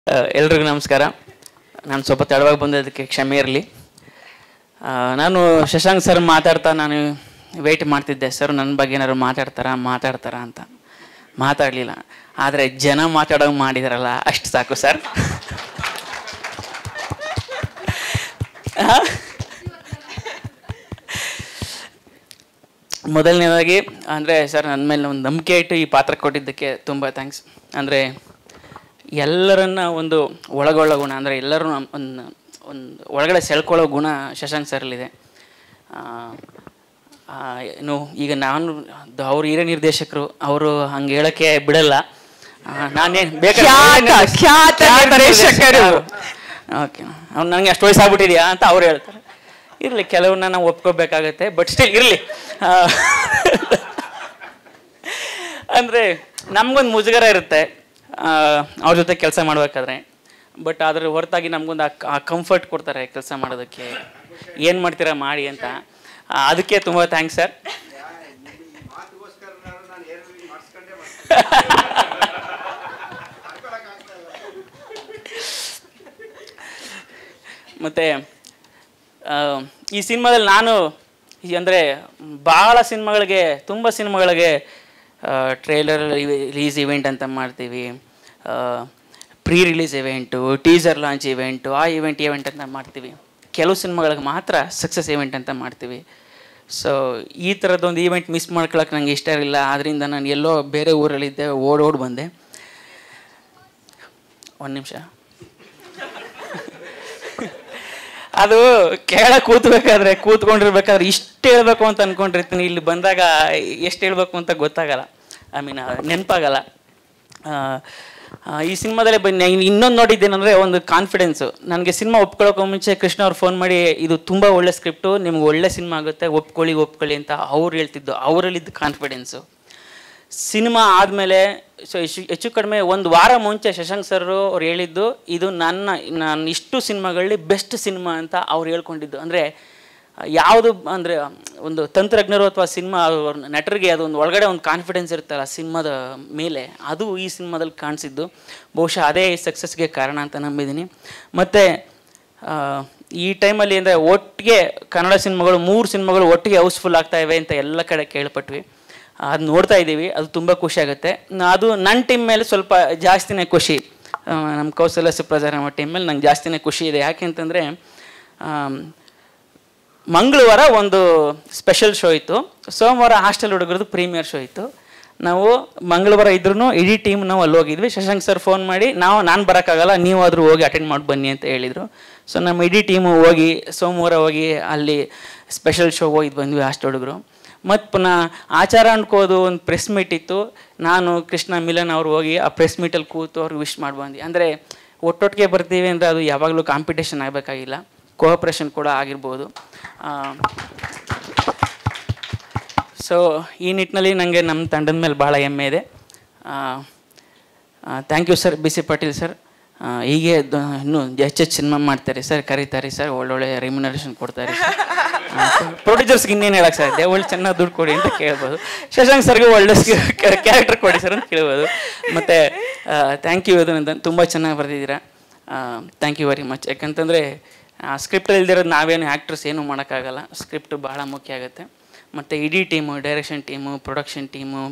ಎಲ್ರಿಗೂ ನಮಸ್ಕಾರ ನಾನು ಸ್ವಲ್ಪ ತಡವಾಗಿ ಬಂದಿದ್ದಕ್ಕೆ ಕ್ಷಮೆ ಇರಲಿ ನಾನು ಶಶಾಂಕ್ ಸರ್ ಮಾತಾಡ್ತಾ ನಾನು ವೆಯ್ಟ್ ಮಾಡ್ತಿದ್ದೆ ಸರ್ ನನ್ನ ಬಗ್ಗೆ ಏನಾದ್ರು ಮಾತಾಡ್ತಾರಾ ಮಾತಾಡ್ತಾರಾ ಅಂತ ಮಾತಾಡಲಿಲ್ಲ ಆದರೆ ಜನ ಮಾತಾಡೋಂಗೆ ಮಾಡಿದಾರಲ್ಲ ಅಷ್ಟು ಸಾಕು ಸರ್ ಮೊದಲನೇದಾಗಿ ಅಂದರೆ ಸರ್ ನನ್ನ ಮೇಲೆ ಒಂದು ನಂಬಿಕೆ ಇಟ್ಟು ಈ ಪಾತ್ರ ಕೊಟ್ಟಿದ್ದಕ್ಕೆ ತುಂಬ ಥ್ಯಾಂಕ್ಸ್ ಅಂದರೆ ಎಲ್ಲರನ್ನ ಒಂದು ಒಳಗೊಳ್ಳೋ ಗುಣ ಅಂದರೆ ಎಲ್ಲರೂ ಒಂದು ಒಂದು ಒಳಗಡೆ ಸೆಳ್ಕೊಳ್ಳೋ ಗುಣ ಶಶಾಂಕ್ ಸರ್ಲಿದೆ ಇನ್ನು ಈಗ ನಾನು ದ- ಅವ್ರು ಹಿರಿಯ ನಿರ್ದೇಶಕರು ಅವರು ಹಂಗೆ ಹೇಳೋಕ್ಕೆ ಬಿಡಲ್ಲ ಆ, ನಾನೇನು ಖ್ಯಾತ, ಖ್ಯಾತ ನಿರ್ದೇಶಕರು. ಓಕೆ ಅವ್ನು ನನಗೆ ಅಷ್ಟು ವಯಸ್ಸಾಗ್ಬಿಟ್ಟಿದ್ಯಾ ಅಂತ ಅವ್ರು ಹೇಳ್ತಾರೆ ಇರಲಿ ಕೆಲವನ್ನ ನಾವು ಒಪ್ಕೋಬೇಕಾಗತ್ತೆ ಬಟ್ ಸ್ಟಿಲ್ ಇರಲಿ ಅಂದರೆ ನಮಗೊಂದು ಮುಜುಗರ ಇರುತ್ತೆ ಆ, ಅವ್ರ ಜೊತೆ ಕೆಲಸ ಮಾಡಬೇಕಾದ್ರೆ ಬಟ್ ಅದ್ರ ಹೊರತಾಗಿ ನಮಗೊಂದು ಆ ಕಂಫರ್ಟ್ ಕೊಡ್ತಾರೆ ಕೆಲಸ ಮಾಡೋದಕ್ಕೆ ಏನು ಮಾಡ್ತೀರಾ ಮಾಡಿ ಅಂತ ಆ, ಅದಕ್ಕೆ ತುಂಬ ಥ್ಯಾಂಕ್ಸ್ ಸರ್ ಮತ್ತು ಈ ಸಿನಿಮಾದಲ್ಲಿ ನಾನು ಈ ಅಂದರೆ ಭಾಳ ಸಿನಿಮಾಗಳಿಗೆ ತುಂಬ ಸಿನಿಮಾಗಳಿಗೆ ಟ್ರೇಲರ್ ರಿಲೀಸ್ ಇವೆಂಟ್ ಅಂತ ಮಾಡ್ತೀವಿ pre release event teaser launch event ಆ ಇವೆಂಟ್ ಇವೆಂಟ್ ಅಂತ ಮಾಡ್ತೀವಿ ಕೆಲವು ಸಿನಿಮಾಗಳಿಗೆ ಮಾತ್ರ ಸಕ್ಸಸ್ ಇವೆಂಟ್ ಅಂತ ಮಾಡ್ತೀವಿ ಸೊ ಈ ಥರದ್ದೊಂದು ಈವೆಂಟ್ ಮಿಸ್ ಮಾಡ್ಕೊಳಕ್ಕೆ ನನಗೆ ಇಷ್ಟ ಇರಲಿಲ್ಲ ಆದ್ದರಿಂದ ನಾನು ಎಲ್ಲೋ ಬೇರೆ ಊರಲ್ಲಿದ್ದೆ ಓಡ್ ಓಡ್ ಬಂದೆ ಒಂದು ನಿಮಿಷ ಅದು ಕೆಳ ಕೂತ್ಬೇಕಾದ್ರೆ ಕೂತ್ಕೊಂಡಿರ್ಬೇಕಾದ್ರೆ ಇಷ್ಟು ಹೇಳ್ಬೇಕು ಅಂತ ಅನ್ಕೊಂಡಿರ್ತೀನಿ ಇಲ್ಲಿ ಬಂದಾಗ ಎಷ್ಟು ಹೇಳ್ಬೇಕು ಅಂತ ಗೊತ್ತಾಗಲ್ಲ ಐ ಮೀನ್ ನೆನಪಾಗಲ್ಲ ಆ, ಆ, ಈ ಸಿನಿಮಾದಲ್ಲಿ ಬನ್ನಿ ಇನ್ನೊಂದು ನೋಡಿದ್ದೇನೆಂದರೆ ಒಂದು ಕಾನ್ಫಿಡೆನ್ಸು ನನಗೆ ಸಿನಿಮಾ ಒಪ್ಕೊಳ್ಳೋಕೆ ಮುಂಚೆ ಕೃಷ್ಣ ಅವ್ರು ಫೋನ್ ಮಾಡಿ ಇದು ತುಂಬ ಒಳ್ಳೆ ಸ್ಕ್ರಿಪ್ಟು ನಿಮ್ಗೆ ಒಳ್ಳೆ ಸಿನಿಮಾ ಆಗುತ್ತೆ ಒಪ್ಕೊಳ್ಳಿ ಒಪ್ಕೊಳ್ಳಿ ಅಂತ ಅವ್ರು ಹೇಳ್ತಿದ್ದು ಅವರಲ್ಲಿದ್ದ ಕಾನ್ಫಿಡೆನ್ಸು ಸಿನಿಮಾ ಆದಮೇಲೆ ಸೊ ಹೆಚ್ಚು ಹೆಚ್ಚು ಕಡಿಮೆ ಒಂದು ವಾರ ಮುಂಚೆ ಶಶಾಂಕ್ ಸರ್ ಅವ್ರು ಹೇಳಿದ್ದು ಇದು ನನ್ನ ನಾನು ಇಷ್ಟು ಸಿನಿಮಾಗಳಲ್ಲಿ ಬೆಸ್ಟ್ ಸಿನಿಮಾ ಅಂತ ಅವ್ರು ಹೇಳ್ಕೊಂಡಿದ್ದು ಅಂದರೆ ಯಾವುದು ಅಂದರೆ ಒಂದು ತಂತ್ರಜ್ಞರು ಅಥವಾ ಸಿನಿಮಾ ಅವ್ರ ನಟರಿಗೆ ಅದೊಂದು ಒಳಗಡೆ ಒಂದು ಕಾನ್ಫಿಡೆನ್ಸ್ ಇರುತ್ತಲ್ಲ ಸಿನಿಮಾದ ಮೇಲೆ ಅದು ಈ ಸಿನಿಮಾದಲ್ಲಿ ಕಾಣಿಸಿದ್ದು ಬಹುಶಃ ಅದೇ ಸಕ್ಸಸ್ಗೆ ಕಾರಣ ಅಂತ ನಂಬಿದ್ದೀನಿ ಮತ್ತು ಆ, ಈ ಟೈಮಲ್ಲಿ ಅಂದರೆ ಒಟ್ಟಿಗೆ ಕನ್ನಡ ಸಿನಿಮಾಗಳು ಮೂರು ಸಿನಿಮಾಗಳು ಒಟ್ಟಿಗೆ ಹೌಸ್ಫುಲ್ ಆಗ್ತಾ ಇವೆ ಅಂತ ಎಲ್ಲ ಕಡೆ ಕೇಳ್ಪಟ್ವಿ ಅದು ನೋಡ್ತಾ ಇದ್ದೀವಿ ಅದು ತುಂಬ ಖುಷಿ ಆಗುತ್ತೆ ನ- ಅದು ನನ್ನ ಟೀಮ್ ಮೇಲೆ ಸ್ವಲ್ಪ ಜಾಸ್ತಿನೇ ಖುಷಿ ಆ, ನಮ್ಮ ಕೌಶಲ್ಯ ಸುಪ್ರಜಾರಮ್ಮ ಟೀಮ್ ಮೇಲೆ ನಂಗೆ ಜಾಸ್ತಿನೇ ಖುಷಿ ಇದೆ ಯಾಕೆಂತಂದರೆ ಮಂಗಳವಾರ ಒಂದು ಸ್ಪೆಷಲ್ ಶೋ ಇತ್ತು ಸೋಮವಾರ ಹಾಸ್ಟೆಲ್ ಹುಡುಗರದು ಪ್ರೀಮಿಯರ್ ಶೋ ಇತ್ತು ನಾವು ಮಂಗಳವಾರ ಇದ್ರೂ ಇಡೀ ಟೀಮ್ ನಾವು ಅಲ್ಲಿ ಹೋಗಿದ್ವಿ ಶಶಾಂಕ್ ಸರ್ ಫೋನ್ ಮಾಡಿ ನಾವು ನಾನು ಬರೋಕ್ಕಾಗಲ್ಲ ನೀವು ಆದರೂ ಹೋಗಿ ಅಟೆಂಡ್ ಮಾಡಿ ಬನ್ನಿ ಅಂತ ಹೇಳಿದರು ಸೊ ನಮ್ಮ ಇಡೀ ಟೀಮು ಹೋಗಿ ಸೋಮವಾರ ಹೋಗಿ ಅಲ್ಲಿ ಸ್ಪೆಷಲ್ ಶೋ ಹೋಗಿದ್ದು ಬಂದ್ವಿ ಹಾಸ್ಟೆಲ್ ಹುಡುಗರು ಮತ್ತು ಪುನಃ ಆಚಾರ ಅನ್ಕೋದು ಒಂದು ಪ್ರೆಸ್ ಮೀಟ್ ಇತ್ತು ನಾನು ಕೃಷ್ಣ ಮಿಲನ್ ಅವ್ರು ಹೋಗಿ ಆ ಪ್ರೆಸ್ ಮೀಟಲ್ಲಿ ಕೂತು ಅವ್ರಿಗೆ ವಿಶ್ ಮಾಡಿ ಬಂದ್ವಿ ಅಂದರೆ ಒಟ್ಟೊಟ್ಟಿಗೆ ಬರ್ತೀವಿ ಅಂದರೆ ಅದು ಯಾವಾಗಲೂ ಕಾಂಪಿಟೇಷನ್ ಆಗಬೇಕಾಗಿಲ್ಲ ಕೋಆಪ್ರೇಷನ್ ಕೂಡ ಆಗಿರ್ಬೋದು ಸೊ ಈ ನಿಟ್ಟಿನಲ್ಲಿ ನನಗೆ ನಮ್ಮ ತಂಡದ ಮೇಲೆ ಭಾಳ ಹೆಮ್ಮೆ ಇದೆ thank you sir B C Patil sir ಹೀಗೆ ದ- ಇನ್ನೂ ಹೆಚ್ಚೆಚ್ಚು ಸಿನಿಮಾ ಮಾಡ್ತಾರೆ ಸರ್ ಕರೀತಾರೆ ಸರ್ ಒಳ್ಳೊಳ್ಳೆ ರೆಮ್ಯುನರೇಷನ್ ಕೊಡ್ತಾರೆ ಪ್ರೊಡ್ಯೂಸರ್ಸ್ಗೆ ಇನ್ನೇನು ಹೇಳಕ್ಕೆ ಸಾಧ್ಯ ಒಳ್ಳೆ ಚೆನ್ನಾಗಿ ದುಡ್ಡು ಕೊಡಿ ಅಂತ ಕೇಳ್ಬೋದು ಶಶಾಂಕ್ ಸರ್ಗೆ ಒಳ್ಳೆ ಕ್ಯಾರೆಕ್ಟರ್ ಕೊಡಿ ಸರ್ ಅಂತ ಕೇಳ್ಬೋದು ಮತ್ತು ಥ್ಯಾಂಕ್ ಯು ಇದು ಅಂತ ತುಂಬ ಚೆನ್ನಾಗಿ ಬರೆದಿದ್ದೀರಾ ಥ್ಯಾಂಕ್ ಯು ವೆರಿ ಮಚ್ ಯಾಕಂತಂದರೆ ಸ್ಕ್ರಿಪ್ಟ್ ಇಲ್ದಿರೋದು ನಾವೇನು ಆ್ಯಕ್ಟ್ರಸ್ ಏನೂ ಮಾಡೋಕ್ಕಾಗಲ್ಲ ಸ್ಕ್ರಿಪ್ಟ್ ಭಾಳ ಮುಖ್ಯ ಆಗುತ್ತೆ ಮತ್ತು ಇಡೀ team direction team production team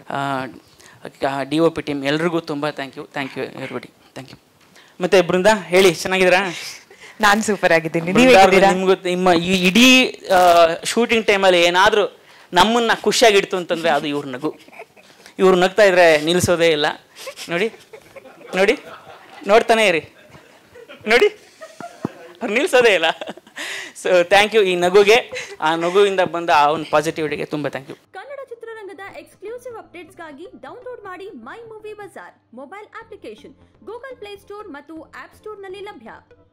D O P team ಎಲ್ರಿಗೂ ತುಂಬ thank you thank you everybody thank you ಮತ್ತು ಬೃಂದ ಹೇಳಿ ಚೆನ್ನಾಗಿದ್ದೀರಾ ನಾನ್ ಸೂಪರ್ ಆಗಿದ್ದೀನಿ ನೀವ್ ಬೃಂದ ಹೇಗಿದ್ದೀರಾ ನಿಮ್ಗೂ ನಿಮ್ಮ ಈ ಇಡೀ ಶೂಟಿಂಗ್ ಟೈಮಲ್ಲಿ ಏನಾದರೂ ನಮ್ಮನ್ನ ಖುಷಿಯಾಗಿಡ್ತು ಅಂತಂದರೆ ಅದು ಇವ್ರ ನಗು ಇವ್ರು ನಗ್ತಾ ಇದ್ರೆ ನಿಲ್ಲಿಸೋದೇ ಇಲ್ಲ ನೋಡಿ ನೋಡಿ ನೋಡ್ತಾನೆ ಇರಿ ನೋಡಿ ಅವ್ರು ನಿಲ್ಲಿಸೋದೇ ಇಲ್ಲ ಸೊ ಥ್ಯಾಂಕ್ ಯು ಈ ನಗುಗೆ ಆ ನಗುವಿಂದ ಬಂದ ಆ ಒಂದು ಪಾಸಿಟಿವಿಟಿಗೆ ತುಂಬ ಥ್ಯಾಂಕ್ ಯು ಕನ್ನಡ ಚಿತ್ರರಂಗದ ಎಕ್ಸ್ಕ್ಲೂಸಿವ್ ಅಪ್ಡೇಟ್ಸ್ಗಾಗಿ ಡೌನ್ಲೋಡ್ ಮಾಡಿ my movie bazaar mobile application Google play store ಮತ್ತು ಆಪ್ ಸ್ಟೋರ್ನಲ್ಲಿ ಲಭ್ಯ